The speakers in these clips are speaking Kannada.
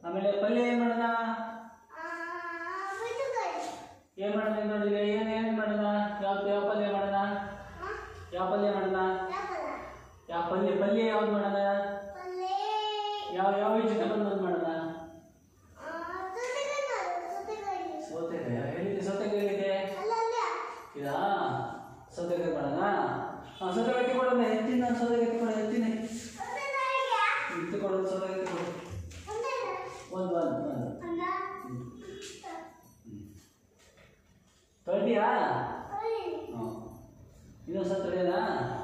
ಆಮೇಲೆ ಪಲ್ಯ ಏನು ಮಾಡೋಣ ಏನು ಮಾಡೋಣ ನೋಡಿ ಏನು ಏನು ಮಾಡೋಣ ಯಾವ ಯಾವ ಪಲ್ಯ ಮಾಡೋಣ ಯಾವ ಪಲ್ಯ ಮಾಡೋಣ ಯಾವ ಪಲ್ಯ ಪಲ್ಯ ಯಾವ್ದು ಮಾಡೋಣ ಯಾವ ಯಾವ ವೆಜಿಟೇಬಲ್ ಒಂದು ಮಾಡೋಣ ಸೌತೆಕಾಯಿ ಹೇಳಿದ್ದೆ ಸೌತೆಕಾಯಿ ಹೇಳಿದ್ದೆ ಇದಾ ಸೌತೆಕಾಯಿ ಮಾಡೋಣ ಹಾಂ ಸೌತೆಕಾಯಿ ಕೊಡೋಣ ಎತ್ತಿನ ನಾನು ಸೌತೆಕಾಯಿ ಕೊಡ ಎತ್ತೀನಿ ಇದು ಕೊಡೋದು ಸೌತೆಕಾಯಿ ಕೊಡು ಒಂದು ಒಂದು ಒಂದು ತೊಳ್ದಿಯಾ ಹಾಂ ಇನ್ನೊಂದು ಸಲ ತೊಳೆಯೋದಾ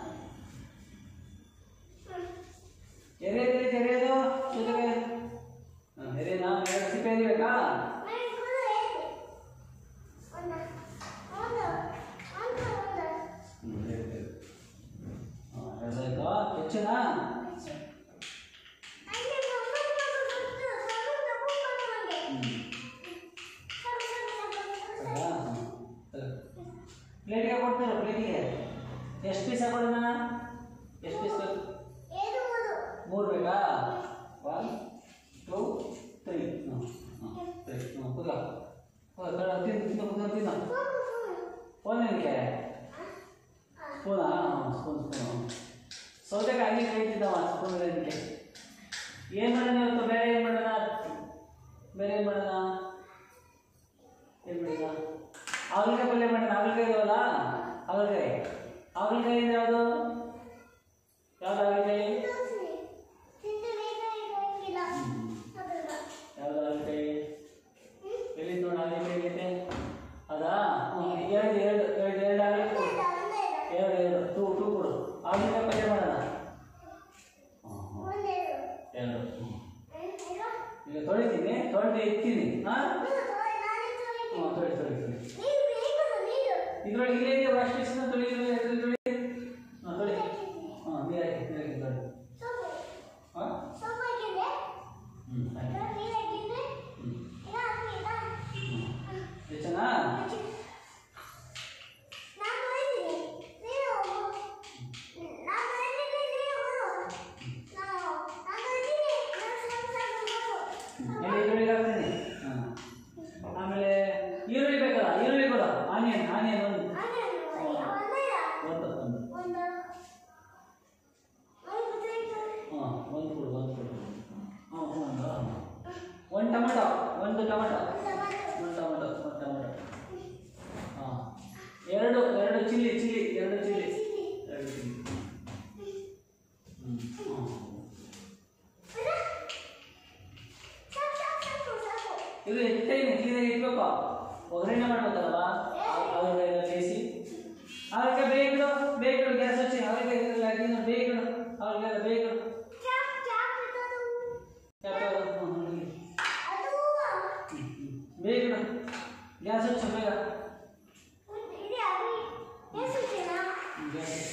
ಎರೆಯೋದು ಎರೆಯೋದು ಸೌತೆಕಾಯಿ ಹಾಂ ಎರೆಯೋದಾ ಎರಡು ಸಿಪ್ಪೆ ಎರಿಬೇಕಾ ಹ್ಞೂ ಎರಿಬೇಕು ಹಾಂ ಎರಡಾಯ್ತಾ ಹೆಚ್ಚಿನಾ ಹ್ಞೂ ಪ್ಲೇಟಿಗೆ ಕೊಡ್ತೀರ ಪ್ಲೇಟಿಗೆ ಎಷ್ಟು ಪೀಸ್ ಕೊಡೋಣ ಎಷ್ಟು ಪೀಸ್ ಮೂರು ಬೇಕಾ ಒನ್ ಟೂ ತ್ರೀ ಹಾಂ ಹಾಂ ತ್ರೀ ಹಾಂ ಕುದ ತಿನ್ನು ತಿನ್ನು ಕುದ ತಿನ್ನು ಫೋನ್ ಏನಕ್ಕೆ ಸ್ಪೂನಾ ಹಾಂ ಸ್ಪೂನ್ ಸ್ಪೂನ್ ಸೌತೆಕಾಯಿ ಕೈತಿದ್ದವ ಸ್ಪೂನ್ ಏನಕ್ಕೆ ಏನು ಮಾಡೋಣ ಇವತ್ತು ಬೇರೆ ಏನು ಮಾಡೋಣ ಬೇರೆ ಏನು ಮಾಡೋಣ ಏನು ಮಾಡೋಣ ಹಾಗಲಕಾಯಿ ಪಲ್ಯ ಮಾಡೋಣ ಹಾಗಲಕಾಯಿ ಇದಾವಲ್ಲ ಹಾಗಲಕಾಯಿ ಹಾಗಲಕಾಯಿ ಅಂದ್ರೆ ಯಾವುದು ಯಾವ್ದು ಹಾಗಲಕಾಯಿ ಯಾವ್ದು ಹಾಗಲಕಾಯಿ ಎಲ್ಲಿ ನೋಡ ಹಾಗಲಕಾಯಿ ಐತೆ ಅದಾ ಹ್ಞೂ ಎರಡು ಎರಡು ಎರಡು ಎರಡು ಹಾಗಲಕಾಯಿ ಕೊಡು ಎರಡು ಎರಡು ಟೂ ಟೂ ಕೊಡು ಹಾಗಲಕಾಯಿ ಪಲ್ಯ ಮಾಡೋಣ ಹಾಂ ಹಾಂ ಎರಡು ಹ್ಞೂ ಈಗ ತೊಳಿತೀನಿ ತೊಳೆದು ಎತ್ತೀನಿ ಹಾಂ ಹಾಂ ತೊಳಿ ತೊಳಿ ತೊಳಿ ಇದ್ರೊಳಗೆ ಇಲ್ಲೇ ಇದೆಯಾ ವಾಶ್ ಬೇಸಿನ ತೊಳಿ ಇದ್ರಲ್ಲಿ ತೊಳಿ ಹಾಂ ತೊಳಿ ಹಾಂ ನೀರು ಹಾಕಿ ನೀರು ಹಾಕಿ ತೊಳಿ ಹಾಂ ಹ್ಞೂ ಆಯ್ತು ಹ್ಞೂ ಹೆಚ್ಚನಾ ಎಲ್ಲಿ ಈರುಳ್ಳಿ ಹಾಕ್ತೀನಿ ಹಾಂ ಆಮೇಲೆ ಈರುಳ್ಳಿ ಬೇಕಲ್ಲ ಈರುಳ್ಳಿ ಕೊಡು ಆನಿಯನ್ ಆನಿಯನ್ ಒಂದು ಒಂದು ಒಂದು ಹಾಂ ಒಂದು ಕೊಡು ಒಂದು ಕೊಡು ಹಾಂ ಒಂದು ಒಂದು ಟೊಮೆಟೊ ಒಂದು ಟೊಮೆಟೊ ಒಂದು ಟೊಮೆಟೊ ಒಂದು ಟೊಮೆಟೊ ಹಾಂ ಎರಡು ಎರಡು ಚಿಲ್ಲಿ ಚಿಲ್ಲಿ ಎರಡು ಚಿಲ್ಲಿ ಎರಡು ಚಿಲ್ಲಿ ಹ್ಞೂ ಹಾಂ ಇದು ಎತ್ತೈನೆ ಕ್ಲೀನಾಗಿ ಇಟ್ಬೇಕು ಒಗ್ಗರಣೆ ಮಾಡ್ಬೇಕಲ್ವ ಅವ್ರಿಗೆ ಬೇಯಿಸಿ ಅವ್ರಿಗೆ ಬೇಯಿಡು ಬೇಯಿಡು ಗ್ಯಾಸ್ ಹಚ್ಚಿ ಅವ್ರಿಗೆ ಇದ್ರಲ್ಲಿ ಹಾಕಿ ನಾವು ಬೇಯಿಡು ಅವ್ರಿಗೆ ಬೇಯಿಡು ಬೇಯಿಡು ಗ್ಯಾಸ್ ಹಚ್ಚು ಬೇಗ ಗ್ಯಾಸ್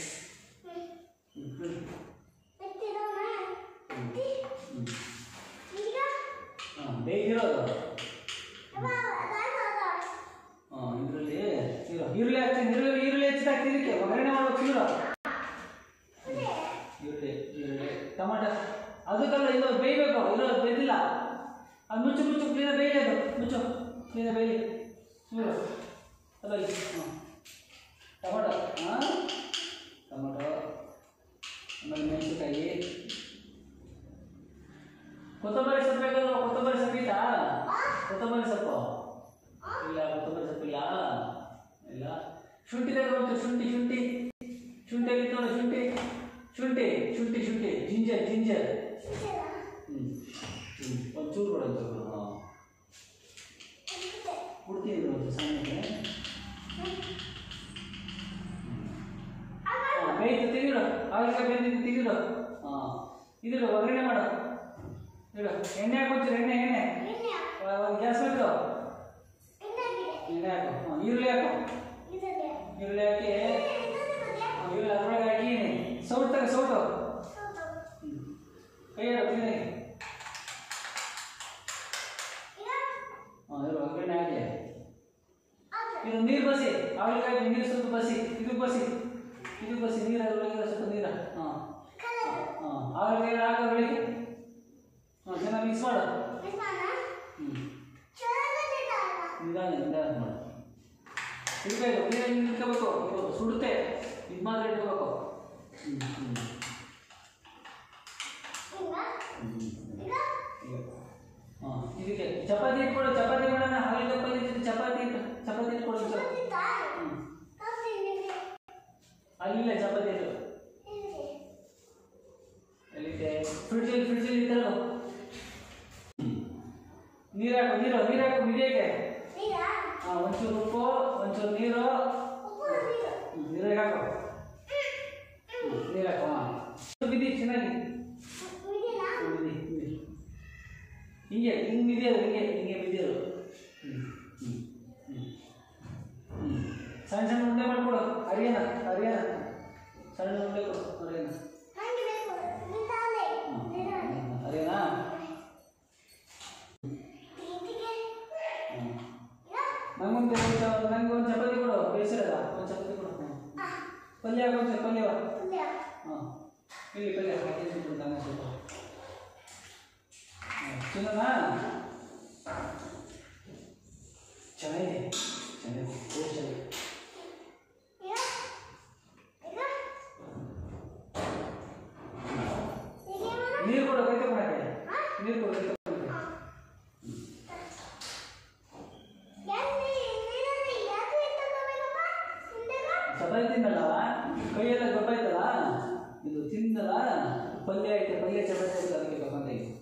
ಹಾಂ ಬೇಯಿರೋದು ಹಾಂ ಇದರಲ್ಲಿ ಇರೋ ಈರುಳ್ಳಿ ಹಾಕ್ತೀನಿ ಈರುಳ್ಳಿ ಈರುಳ್ಳಿ ಹೆಚ್ಚಿ ಹಾಕ್ತೀನಿ ಇದಕ್ಕೆ ಒಗ್ಗರಣೆ ಮಾಡ್ಬೇಕು ಇರೋ ಈರುಳ್ಳಿ ಈರುಳ್ಳಿ ಟೊಮಾಟ ಅದಕ್ಕೆಲ್ಲ ಇದು ಬೇಯಬೇಕು ಇರೋ ಬೇಯ್ದಿಲ್ಲ ಅದು ಮುಚ್ಚು ಮುಚ್ಚು ಕ್ಲೀನಾಗಿ ಬೇಯಲಿ ಅದು ಮುಚ್ಚು ಕ್ಲೀನಾಗಿ ಬೇಯಲಿ ಸುಮ್ಮನೆ ಅಲ್ಲ ಇಲ್ಲಿ ಹಾಂ ಟೊಮಾಟೊ ಹಾಂ ಟೊಮಾಟೊ ಆಮೇಲೆ ಮೆಣಸಿನ್ಕಾಯಿ ಕೊತ್ತಂಬರಿ ಸೊಪ್ಪು ಬೇಕಾದ್ರೆ ಕೊತ್ತಂಬರಿ ಸೊಪ್ಪು ಇತ್ತಾ ಕೊತ್ತಂಬರಿ ಸೊಪ್ಪು ಇಲ್ಲ ಕೊತ್ತಂಬರಿ ಸೊಪ್ಪು ಇಲ್ಲ ಇಲ್ಲ ಶುಂಠಿ ತಗೊಂಡು ಶುಂಠಿ ಶುಂಠಿ ಶುಂಠಿ ಎಲ್ಲಿ ನೋಡು ಶುಂಠಿ ಶುಂಠಿ ಶುಂಠಿ ಶುಂಠಿ ಜಿಂಜರ್ ಜಿಂಜರ್ ಹ್ಞೂ ಹ್ಞೂ ಒಂಚೂರು ಕೊಡು ಒಂಚೂರು ಹಾಂ ಕೊಡ್ತೀನಿ ಒಂದು ಸಣ್ಣಗೆ ಹಾಂ ಬೇಯ್ತು ತೆಗಿಡು ಹಾಗಲಕಾಯಿ ಬೇಯ್ದಿದ್ದು ತೆಗಿಡು ಹಾಂ ಇದಿಡು ಒಗ್ಗರಣೆ ಮಾಡು ಇಡು ಎಣ್ಣೆ ಹಾಕೊಂತೀರ ಎಣ್ಣೆ ಎಣ್ಣೆ ಒಂದು ಗ್ಯಾಸ್ ಬಿಟ್ಟು ಎಣ್ಣೆ ಹಾಕು ಹಾಂ ಈರುಳ್ಳಿ ಹಾಕು ಈರುಳ್ಳಿ ಹಾಕಿ ಹಾಂ, ಈರುಳ್ಳಿ ಅದರೊಳಗೆ ಹಾಕಿ ಸೌಟ್ ತಗ ಸೌಟು ಹ್ಞೂ ಕೈ ಇಡು ಕ್ಲೀನಾಗಿ ಹಾಂ ಇರು ಒಗ್ಗರಣೆ ಹಾಕಿ ಇದು ನೀರು ಬಸಿ ಹಾಗಲಕಾಯಿ ನೀರು ಸ್ವಲ್ಪ ಬಸಿ ಇದು ಬಸಿ ಇದು ಬಸಿ ನೀರು ಅದ್ರೊಳಗೆ ಸ್ವಲ್ಪ ನೀರು ಹಾಂ ಹಾಂ ಹಾಗಲಕಾಯಿ ಹಾಕೋ ಬೆಳಿಗ್ಗೆ ಹಾಂ ಚೆನ್ನಾಗಿ ಮಿಕ್ಸ್ ಮಾಡು ಹ್ಞೂ ನಿಧಾನ ನಿಧಾನ ಮಾಡಿ ಇಡಬೇಕು ನೀರಲ್ಲಿ ನಿಂತ್ಕೋಬೇಕು ಇವಾಗ ಸುಡುತ್ತೆ ಇದು ಮಾತ್ರ ಇಟ್ಕೋಬೇಕು ಹ್ಞೂ ಹ್ಞೂ ಹಾಂ ಇದಕ್ಕೆ ಚಪಾತಿ ಇಟ್ಕೊಳ್ಳಿ ಚಪಾತಿ ಮಾಡೋಣ ಹಾಗೆ ಕಪ್ಪಲ್ಲಿ ಇಟ್ಟಿದ್ದು ಚಪಾತಿ ಇಟ್ಟು ಚಪಾತಿ ಇಟ್ಕೊಳ್ಳಿ ಸರ್ ಹ್ಞೂ ಅಲ್ಲಿಲ್ಲ ಚಪಾತಿ ಇಟ್ಟು ಎಲ್ಲಿದೆ ಫ್ರಿಡ್ಜಲ್ಲಿ ಫ್ರಿಡ್ಜಲ್ಲಿ ಇಟ್ಟಲ್ಲ ನೀರು ಹಾಕು ನೀರು ನೀರು ಹಾಕು ಮಿಡಿಯಕ್ಕೆ ಹಾಂ ಒಂಚೂರು ಉಪ್ಪು ಒಂಚೂರು ನೀರು ಹ್ಮ್, ನೀರಾಗ ಹಾಕು ಹ್ಮ್, ನೀರು ಹಾಕು ಹಾಂ ಬಿದಿ ಚೆನ್ನಾಗಿ ಹ್ಮ್, ಬಿದಿ ಬಿದಿ ಹಿಂಗೆ ಹಿಂಗೆ ಬಿದಿಯೋದು ಹಿಂಗೆ ಹಿಂಗೆ ಬಿದಿಯೋದು ಹ್ಞೂ ಹ್ಞೂ ಹ್ಞೂ ಹ್ಞೂ ಸಣ್ಣ ಸಣ್ಣ ಉಂಡೆ ಮಾಡ್ಕೊಡು ಅರಿಯನ ಅರಿಯನ ಸಣ್ಣ ಉಂಡೆ ಕೊಡು ಅರಿಯನ ಅರಿಯನಾ ಹ್ಞೂ ನಂಗೊಂದು ಒಂದು ನಂಗೆ ಒಂದು ಚಪಾತಿ ಕೊಡು ಬೇಯಿಸಿರಲ್ಲ ಒಂದು ಚಪಾತಿ ಕೊಡು ಹ್ಞೂ ಪಲ್ಯ ಹಾಕು ಒಂಚೂರು ಪಲ್ಯ ಹಾಂ ಇಲ್ಲಿ ಪಲ್ಯ ಹಾಕಿ ಕೊಡು ನಂಗೆ ಸ್ವಲ್ಪ ಚಿನ್ನನಾ ಚೆನ್ನಾಗಿದೆ ಚೆನ್ನಾಗಿದೆ ಟೇಸ್ಟ್ ಚೆನ್ನಾಗಿದೆ ನೀರು ಕೊಡು ಕೈತೆ ಕೊಡಕ್ಕೆ ನೀರು ಕೊಡು ಕೈತೆ ಕೊಡಕ್ಕೆ ಚಪಾತಿ ತಿನ್ನಲ್ಲವ ಕೈಯೆಲ್ಲ ಗೊತ್ತಾಯ್ತಲ್ಲ ಇದು ತಿಂದಲ್ಲ ಪಲ್ಯ ಐತೆ ಪಲ್ಯ ಚಪಾತಿ ಐತೆ ಅದಕ್ಕೆ ತಗೊಂಡೆ